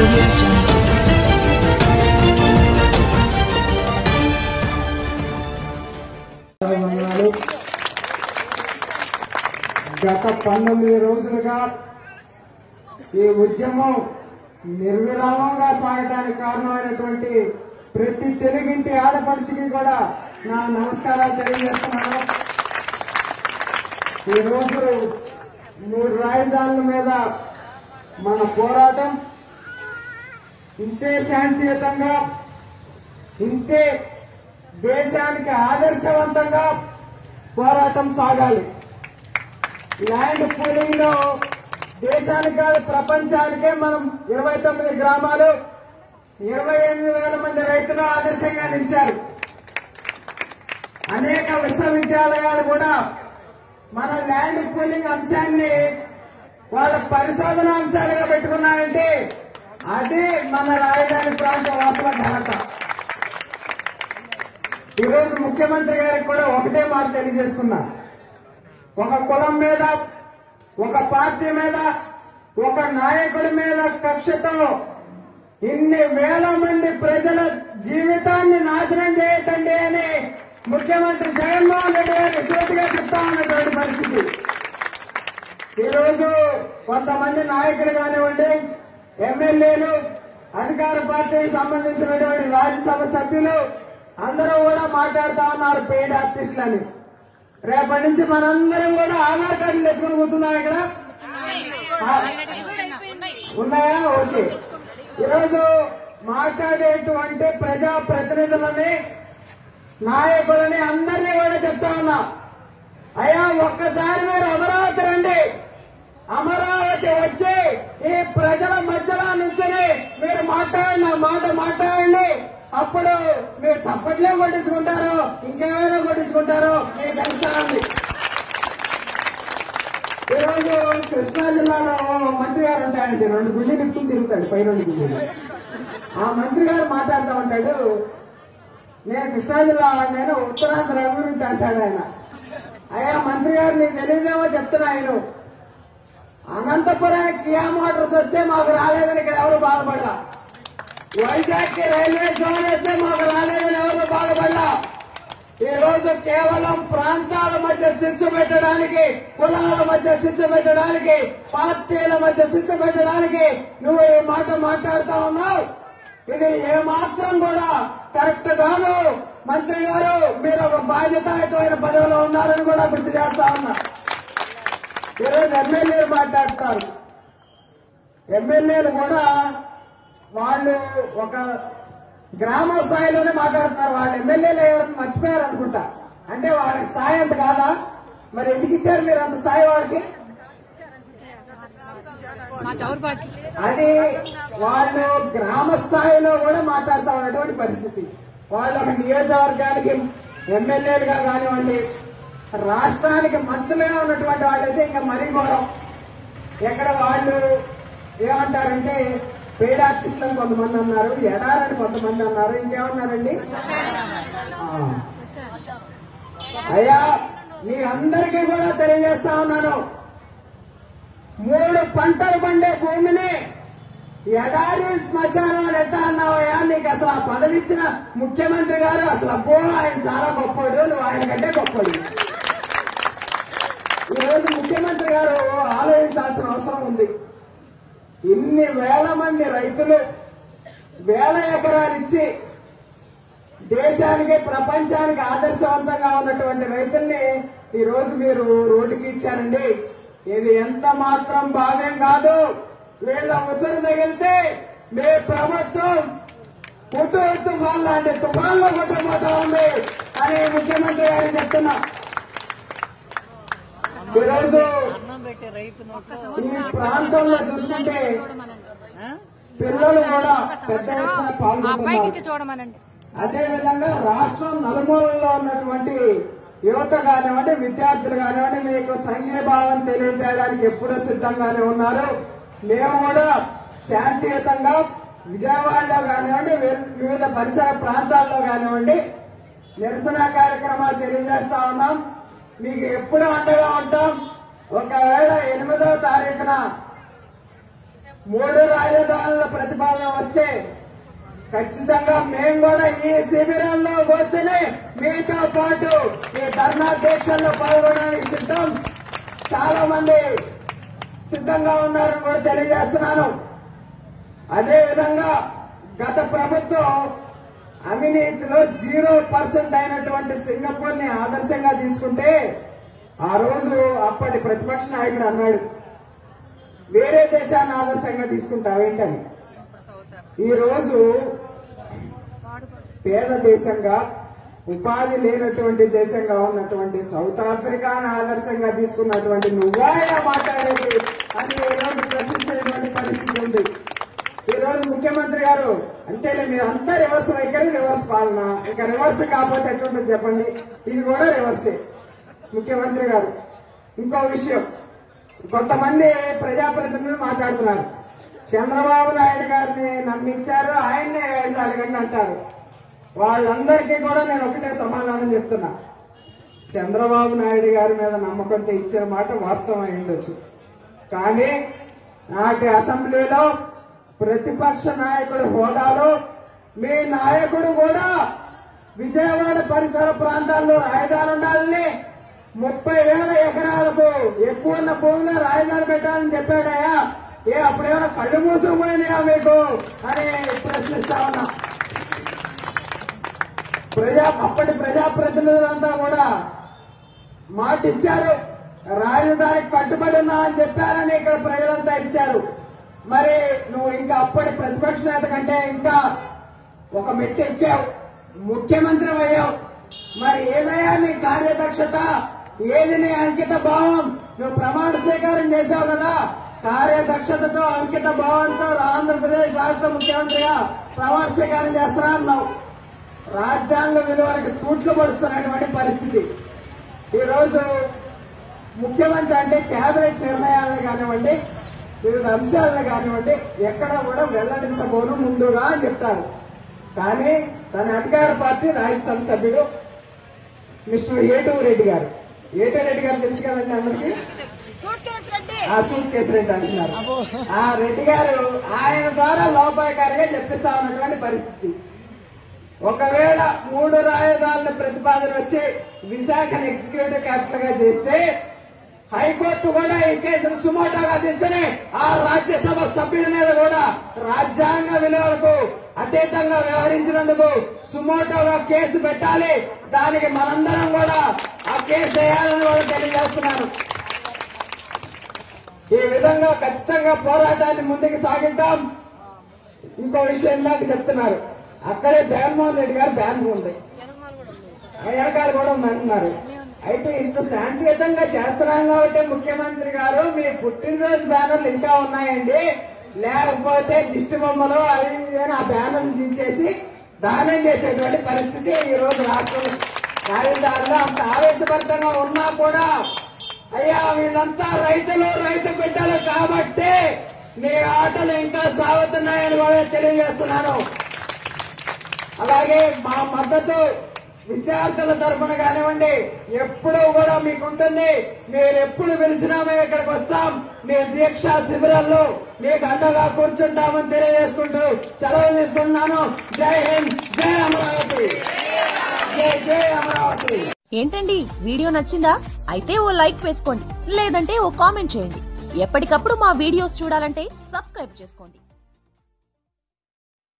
audio jungle. వందనాలు గత పంతొమ్మిది రోజులుగా ఈ ఉద్యమం నిర్విరామంగా సాగడానికి కారణమైనటువంటి ప్రతి తెలుగింటి ఆడపడుచుకి కూడా నా నమస్కారాలు తెలియజేస్తున్నాను ఈ రోజు మూడు రాజధానుల మీద మన పోరాటం ఇంతే శాంతియుతంగా ఇంతే దేశానికి ఆదర్శవంతంగా పోరాటం సాగాలి ల్యాండ్ పూలింగ్ లో దేశానికి కాదు ప్రపంచానికే మనం ఇరవై తొమ్మిది గ్రామాలు ఇరవై ఎనిమిది వేల మంది రైతులు ఆదర్శంగా నిలిచారు అనేక విశ్వవిద్యాలయాలు కూడా మన ల్యాండ్ పూలింగ్ అంశాన్ని వాళ్ళ పరిశోధన అంశాలుగా పెట్టుకున్నాయంటే అది మన రాజధాని ప్రాంత వాసుల ఘనత ఈ రోజు ముఖ్యమంత్రి గారికి కూడా ఒకటే మాట తెలియజేసుకున్నా ఒక కులం మీద ఒక పార్టీ మీద ఒక నాయకుడి మీద కక్షతో ఇన్ని వేల మంది ప్రజల జీవితాన్ని నాశనం చేయటండి అని ముఖ్యమంత్రి జగన్మోహన్ రెడ్డి గారికి సూటిగా చెప్తా ఉన్నటువంటి పరిస్థితి ఈ రోజు కొంతమంది నాయకులు కానివ్వండి ఎమ్మెల్యేలు అధికార పార్టీకి సంబంధించినటువంటి రాజ్యసభ సభ్యులు అందరూ కూడా మాట్లాడుతా ఉన్నారు పెయిడ్ ఆర్టిస్టులని రేపటి నుంచి మనందరం కూడా ఆధార్ కార్డులు తెచ్చుకుని కూర్చున్నాం ఇక్కడ ఆ, ఉన్నాయా ఓకే ఈరోజు మాట్లాడేటువంటి ప్రజా ప్రతినిధులని నాయకులని అందరినీ కూడా చెప్తా ఉన్నా అయ్యా ఒక్కసారి మీరు అమరావతి రండి అమరావతి వచ్చి ఈ ప్రజల మధ్యలో నుంచని మీరు మాట్లాడండి ఆ మాట మాట్లాడండి అప్పుడు మీరు చప్పట్లే కొట్టించుకుంటారు ఇంకేమైనా కొట్టించుకుంటారు మీకు తెలుసా అండి ఈరోజు కృష్ణా జిల్లాలో మంత్రి గారు ఉంటాయండి రెండు గుళ్ళు నిప్పులు తిరుగుతాడు పై రెండు గుళ్ళు ఆ మంత్రి గారు మాట్లాడుతూ ఉంటాడు నేను కృష్ణా జిల్లా నేను ఉత్తరాంధ్ర అభివృద్ధి అంటాడు ఆయన అయ్యా మంత్రి గారు నీకు తెలియదేమో చెప్తున్నా ఆయన అనంతపురానికి కియా మోటార్స్ వస్తే మాకు రాలేదని ఇక్కడ ఎవరు బాధపడ్డా వైజాగ్ కి రైల్వే జోన్ వస్తే మాకు రాలేదని ఎవరు బాధపడ్డా ఈ రోజు కేవలం ప్రాంతాల మధ్య చిచ్చు పెట్టడానికి కులాల మధ్య చిచ్చు పెట్టడానికి పార్టీల మధ్య చిచ్చు పెట్టడానికి నువ్వు ఈ మాట మాట్లాడుతా ఉన్నావు ఇది ఏ మాత్రం కూడా కరెక్ట్ కాదు మంత్రి గారు మీరు ఒక బాధ్యతాయుతమైన పదవిలో ఉన్నారని కూడా గుర్తు చేస్తా ఉన్నా ఈరోజు ఎమ్మెల్యేలు మాట్లాడతారు ఎమ్మెల్యేలు కూడా వాళ్ళు ఒక గ్రామ స్థాయిలోనే మాట్లాడుతున్నారు వాళ్ళు ఎమ్మెల్యేలు ఎవరు మర్చిపోయారు అనుకుంటా అంటే వాళ్ళకి స్థాయి అంత కాదా మరి ఎందుకు ఇచ్చారు మీరు అంత స్థాయి వాళ్ళకి అది వాళ్ళు గ్రామ స్థాయిలో కూడా మాట్లాడుతూ ఉన్నటువంటి పరిస్థితి వాళ్ళు ఒక నియోజకవర్గానికి ఎమ్మెల్యేలుగా కానివ్వండి రాష్ట్రానికి మంత్రులుగా ఉన్నటువంటి వాళ్ళైతే ఇంకా మరీ ఘోరం ఎక్కడ వాళ్ళు ఏమంటారంటే పేడ్ ఆర్టిస్టులు కొంతమంది అన్నారు ఎడారని కొంతమంది అన్నారు ఇంకేమన్నారండి ఆ. అయ్యా మీ అందరికీ కూడా తెలియజేస్తా ఉన్నాను మూడు పంటలు పండే భూమిని ఎడారి శ్మశానం అని ఎట్టా అన్నావయ్యా నీకు అసలు ఆ పదవి ఇచ్చిన ముఖ్యమంత్రి గారు అసలు అబ్బో ఆయన చాలా గొప్పడు నువ్వు ఆయన కంటే గొప్పడు ఈ రోజు ముఖ్యమంత్రి గారు ఆలోచించాల్సిన అవసరం ఉంది ఇన్ని వేల మంది రైతులు వేల ఎకరాలు ఇచ్చి దేశానికి ప్రపంచానికి ఆదర్శవంతంగా ఉన్నటువంటి రైతుల్ని ఈ రోజు మీరు రోడ్డుకి ఇచ్చారండి ఇది ఎంత మాత్రం భావ్యం కాదు వీళ్ళ ఉసురు తగిలితే మీ ప్రభుత్వం పుట్టు తుఫాన్ లాంటి తుఫాన్లో కొట్టబోతా ఉంది అని ముఖ్యమంత్రి గారు చెప్తున్నా ఈరోజు ఈ ప్రాంతంలో చూసుకుంటే పిల్లలు కూడా పెద్ద ఎత్తున పాల్గొంటున్నారు చూడమనండి అదే విధంగా రాష్ట్రం నలుమూలలో ఉన్నటువంటి యువత కానివ్వండి విద్యార్థులు కానివ్వండి మీకు సంఘీభావం తెలియజేయడానికి ఎప్పుడూ సిద్ధంగానే ఉన్నారు మేము కూడా శాంతియుతంగా విజయవాడలో కానివ్వండి వి- వివిధ పరిసర ప్రాంతాల్లో కానివ్వండి నిరసన కార్యక్రమాలు తెలియజేస్తా ఉన్నాం మీకు ఎప్పుడు అండగా ఉంటాం ఒకవేళ ఎనిమిదవ తారీఖున మూడు రాజధానుల ప్రతిపాదన వస్తే ఖచ్చితంగా మేము కూడా ఈ శిబిరంలో కూర్చొని మీతో పాటు ఈ ధర్నా దీక్షల్లో పాల్గొనడానికి సిద్ధం చాలా మంది సిద్ధంగా ఉన్నారని కూడా తెలియజేస్తున్నాను అదే విధంగా గత ప్రభుత్వం అవినీతిలో జీరో పర్సెంట్ అయినటువంటి సింగపూర్ ని ఆదర్శంగా తీసుకుంటే ఆ రోజు అప్పటి ప్రతిపక్ష నాయకుడు అన్నాడు వేరే దేశాన్ని ఆదర్శంగా తీసుకుంటావేంటని ఈ రోజు పేద దేశంగా ఉపాధి లేనటువంటి దేశంగా ఉన్నటువంటి సౌత్ ఆఫ్రికాను ఆదర్శంగా తీసుకున్నటువంటి నువ్వా ఇలా మాట్లాడేది అని ఈ రోజు ప్రశ్నించేటువంటి పరిస్థితి ఉంది ఈ రోజు ముఖ్యమంత్రి గారు అంతేలే మీరు అంతా రివర్స్ వైఖరి రివర్స్ పాలన ఇంకా రివర్స్ కాకపోతే ఎట్లుంటుంది చెప్పండి ఇది కూడా రివర్సే ముఖ్యమంత్రి గారు ఇంకో విషయం కొంతమంది ప్రజాప్రతినిధులు మాట్లాడుతున్నారు చంద్రబాబు నాయుడు గారిని నమ్మించారు ఆయన్నే వెళ్ళి అడగండి అంటారు వాళ్ళందరికీ కూడా నేను ఒకటే సమాధానం చెప్తున్నా చంద్రబాబు నాయుడు గారి మీద నమ్మకంతో ఇచ్చిన మాట వాస్తవం అయి ఉండొచ్చు కానీ నాటి అసెంబ్లీలో ప్రతిపక్ష నాయకుడు హోదాలో మీ నాయకుడు కూడా విజయవాడ పరిసర ప్రాంతాల్లో రాజధాని ఉండాలని ముప్పై వేల ఎకరాలకు ఎక్కువ ఉన్న భూమిలో రాజధాని పెట్టాలని చెప్పాడయ్యా ఏ అప్పుడేమైనా కళ్ళు మూసుకుపోయినాయా మీకు అని ప్రశ్నిస్తా ఉన్నా ప్రజా అప్పటి ప్రజాప్రతినిధులంతా కూడా మాట ఇచ్చారు రాజధాని కట్టుబడి ఉన్నా అని చెప్పారని ఇక్కడ ప్రజలంతా ఇచ్చారు మరి నువ్వు ఇంకా అప్పటి ప్రతిపక్ష నేత కంటే ఇంకా ఒక మెట్టు ఎక్కావు ముఖ్యమంత్రి అయ్యావు మరి ఏదయ్యా నీ కార్యదక్షత ఏది నీ అంకిత భావం నువ్వు ప్రమాణ స్వీకారం చేశావు కదా కార్యదక్షతతో అంకిత భావంతో ఆంధ్రప్రదేశ్ రాష్ట్ర ముఖ్యమంత్రిగా ప్రమాణ స్వీకారం చేస్తున్నా అన్నావు రాజ్యాంగ విలువలకు తూట్లు పడుతున్నటువంటి పరిస్థితి ఈ రోజు ముఖ్యమంత్రి అంటే కేబినెట్ నిర్ణయాలను కానివ్వండి వివిధ అంశాలను కానివ్వండి ఎక్కడ కూడా వెల్లడించబోను ముందుగా అని చెప్తారు కానీ తన అధికార పార్టీ రాజ్యసభ సభ్యుడు మిస్టర్ ఏటూ రెడ్డి గారు ఏటూ రెడ్డి గారు తెలుసు కదండి అందరికీ సూట్ కేసు రెడ్డి ఆ సూట్ కేసు రెడ్డి అంటున్నారు ఆ రెడ్డి గారు ఆయన ద్వారా లోపాయకారిగా చెప్పిస్తా ఉన్నటువంటి పరిస్థితి ఒకవేళ మూడు రాజధానుల ప్రతిపాదన వచ్చి విశాఖను ఎగ్జిక్యూటివ్ క్యాపిటల్ గా చేస్తే హైకోర్టు కూడా ఈ కేసును సుమోటోగా తీసుకుని ఆ రాజ్యసభ సభ్యుడి మీద కూడా రాజ్యాంగ విలువలకు అతీతంగా వ్యవహరించినందుకు సుమోటోగా కేసు పెట్టాలి దానికి మనందరం కూడా ఆ కేసు వేయాలని కూడా తెలియజేస్తున్నాను ఈ విధంగా ఖచ్చితంగా పోరాటాన్ని ముందుకు సాగిద్దాం ఇంకో విషయం ఏంటంటే చెప్తున్నారు అక్కడే జగన్మోహన్ రెడ్డి గారు బ్యాన్ ఉంది ఆ వెనకాల కూడా ఉంది అంటున్నారు అయితే ఇంత శాంతియుతంగా చేస్తున్నాం కాబట్టి ముఖ్యమంత్రి గారు మీ పుట్టినరోజు బ్యానర్లు ఇంకా ఉన్నాయండి లేకపోతే దిష్టి బొమ్మలు అవి ఇవి అని ఆ బ్యానర్లు దించేసి దానం చేసేటువంటి పరిస్థితి ఈ రోజు రాష్ట్రం రాజధానిలో అంత ఆవేశభరితంగా ఉన్నా కూడా అయ్యా వీళ్ళంతా రైతులు రైతు బిడ్డలు కాబట్టి మీ ఆటలు ఇంకా సాగుతున్నాయని కూడా తెలియజేస్తున్నాను అలాగే మా మద్దతు విద్యార్థుల తరఫున కానివ్వండి ఎప్పుడూ కూడా మీకు ఉంటుంది మీరు ఎప్పుడు పిలిచినా మేము ఇక్కడికి వస్తాం మీ దీక్షా శిబిరాల్లో మీకు అండగా కూర్చుంటామని తెలియజేసుకుంటూ సెలవు తీసుకుంటున్నాను జై హింద్ జై అమరావతి జై జై అమరావతి ఏంటండి వీడియో నచ్చిందా అయితే ఓ లైక్ వేసుకోండి లేదంటే ఓ కామెంట్ చేయండి ఎప్పటికప్పుడు మా వీడియోస్ చూడాలంటే సబ్స్క్రైబ్ చేసుకోండి